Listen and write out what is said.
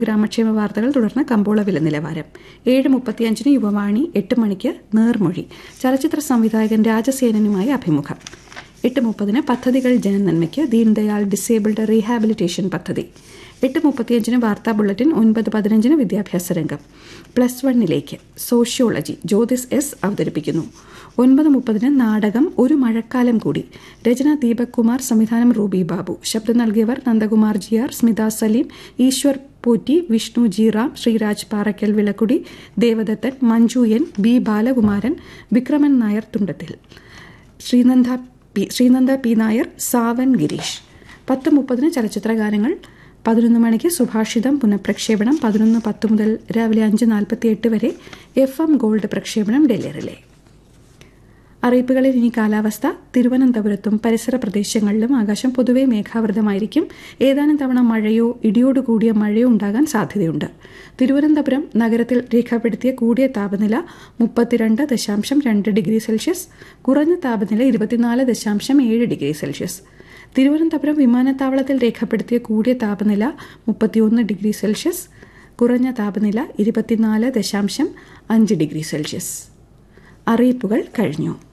ഗ്രാമക്ഷേമ വാർത്തകൾ തുടർന്ന് കമ്പോള വില നിലവാരം ഏഴ് മുപ്പത്തിയഞ്ചിന് യുവവാണി എട്ട് മണിക്ക് നേർമൊഴി ചലച്ചിത്ര സംവിധായകൻ രാജസേനനുമായി അഭിമുഖം എട്ട് മുപ്പതിന് പദ്ധതികൾ ജനനന്മയ്ക്ക് ദീൻദയാൽ ഡിസേബിൾഡ് റീഹാബിലിറ്റേഷൻ പദ്ധതി എട്ട് മുപ്പത്തിയഞ്ചിന് വാർത്താ ബുള്ളറ്റിൻ ഒൻപത് പതിനഞ്ചിന് വിദ്യാഭ്യാസ രംഗം പ്ലസ് വണ്ണിലേക്ക് സോഷ്യോളജി ജ്യോതിസ് എസ് അവതരിപ്പിക്കുന്നു ഒൻപത് മുപ്പതിന് നാടകം ഒരു മഴക്കാലം കൂടി രചന ദീപക് കുമാർ സംവിധാനം റൂബി ബാബു ശബ്ദം നൽകിയവർ Nandakumar G R Smitha Saleem Eshwar Potti Vishnu G Ram Sreeraj Parakkal Vilakkudy Devadathan Manju N B Balakumaran Vikraman Nair Thundathil Sreenanda P Sreenanda P Nair Savan Gireesh പത്ത് മുപ്പതിന് ചലച്ചിത്ര ഗാനങ്ങൾ പതിനൊന്ന് മണിക്ക് സുഭാഷിതം പുനഃപ്രക്ഷേപണം പതിനൊന്ന് പത്ത് മുതൽ രാവിലെ അഞ്ച് നാൽപ്പത്തി എട്ട് വരെ എഫ് എം ഗോൾഡ് പ്രക്ഷേപണം ഡൽഹി റിലേ അറിയിപ്പുകളിൽ ഇനി കാലാവസ്ഥ തിരുവനന്തപുരത്തും പരിസര പ്രദേശങ്ങളിലും ആകാശം പൊതുവെ മേഘാവൃതമായിരിക്കും ഏതാനും തവണ മഴയോ ഇടിയോടുകൂടിയ മഴയോ ഉണ്ടാകാൻ സാധ്യതയുണ്ട് തിരുവനന്തപുരം നഗരത്തിൽ രേഖപ്പെടുത്തിയ കൂടിയ താപനില മുപ്പത്തിരണ്ട് ദശാംശം രണ്ട് ഡിഗ്രി സെൽഷ്യസ് കുറഞ്ഞ താപനില ഇരുപത്തിനാല് ദശാംശം ഏഴ് ഡിഗ്രി സെൽഷ്യസ് തിരുവനന്തപുരം വിമാനത്താവളത്തിൽ രേഖപ്പെടുത്തിയ കൂടിയ താപനില മുപ്പത്തിയൊന്ന് ഡിഗ്രി സെൽഷ്യസ് കുറഞ്ഞ താപനില ഇരുപത്തിനാല് ദശാംശം അഞ്ച് ഡിഗ്രി സെൽഷ്യസ് അറിയിപ്പുകൾ കഴിഞ്ഞു